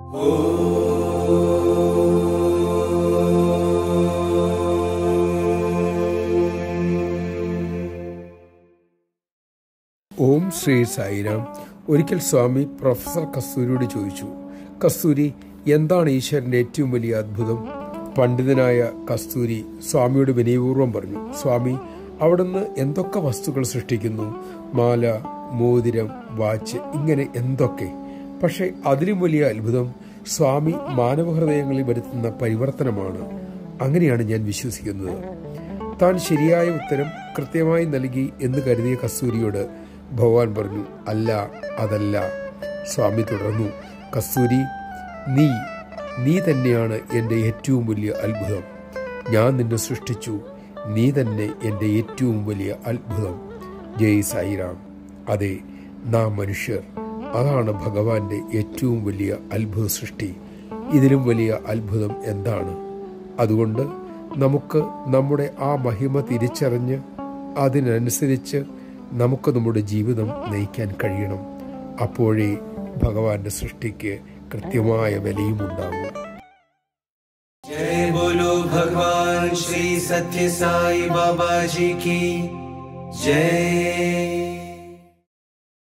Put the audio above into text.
ഓം ശ്രീ സായിരാം ഒരിക്കൽ സ്വാമി പ്രൊഫസർ കസ്തൂരിയോട് ചോദിച്ചു കസ്തൂരി എന്താണ് ഈശ്വരന്റെ ഏറ്റവും വലിയ അത്ഭുതം പണ്ഡിതനായ കസ്തൂരി സ്വാമിയോട് വിനയപൂർവ്വം പറഞ്ഞു സ്വാമി അവിടുന്ന് എന്തൊക്കെ വസ്തുക്കൾ സൃഷ്ടിക്കുന്നു മാല മോതിരം വാച്ച് ഇങ്ങനെ എന്തൊക്കെ പക്ഷെ അതിലും വലിയ അത്ഭുതം സ്വാമി മാനവഹൃദയങ്ങളിൽ വരുത്തുന്ന പരിവർത്തനമാണ് അങ്ങനെയാണ് ഞാൻ വിശ്വസിക്കുന്നത് താൻ ശരിയായ ഉത്തരം കൃത്യമായി നൽകി എന്ന് കരുതിയ കസ്തൂരിയോട് ഭഗവാൻ പറഞ്ഞു അല്ല അതല്ല സ്വാമി തുടർന്നു കസ്തൂരി നീ നീ തന്നെയാണ് എൻ്റെ ഏറ്റവും വലിയ അത്ഭുതം ഞാൻ നിന്നെ സൃഷ്ടിച്ചു നീ തന്നെ എൻ്റെ ഏറ്റവും വലിയ അത്ഭുതം ജയ് സായിറാം അതെ നാം മനുഷ്യർ അതാണ് ഭഗവാന്റെ ഏറ്റവും വലിയ അത്ഭുത സൃഷ്ടി ഇതിലും വലിയ അത്ഭുതം എന്താണ് അതുകൊണ്ട് നമുക്ക് നമ്മുടെ ആ മഹിമ തിരിച്ചറിഞ്ഞ് അതിനനുസരിച്ച് നമുക്ക് നമ്മുടെ ജീവിതം നയിക്കാൻ കഴിയണം അപ്പോഴേ ഭഗവാന്റെ സൃഷ്ടിക്ക് കൃത്യമായ വിലയും ഉണ്ടാകും जय बोलो भगवान श्री सत्य साई बाबा जी की जय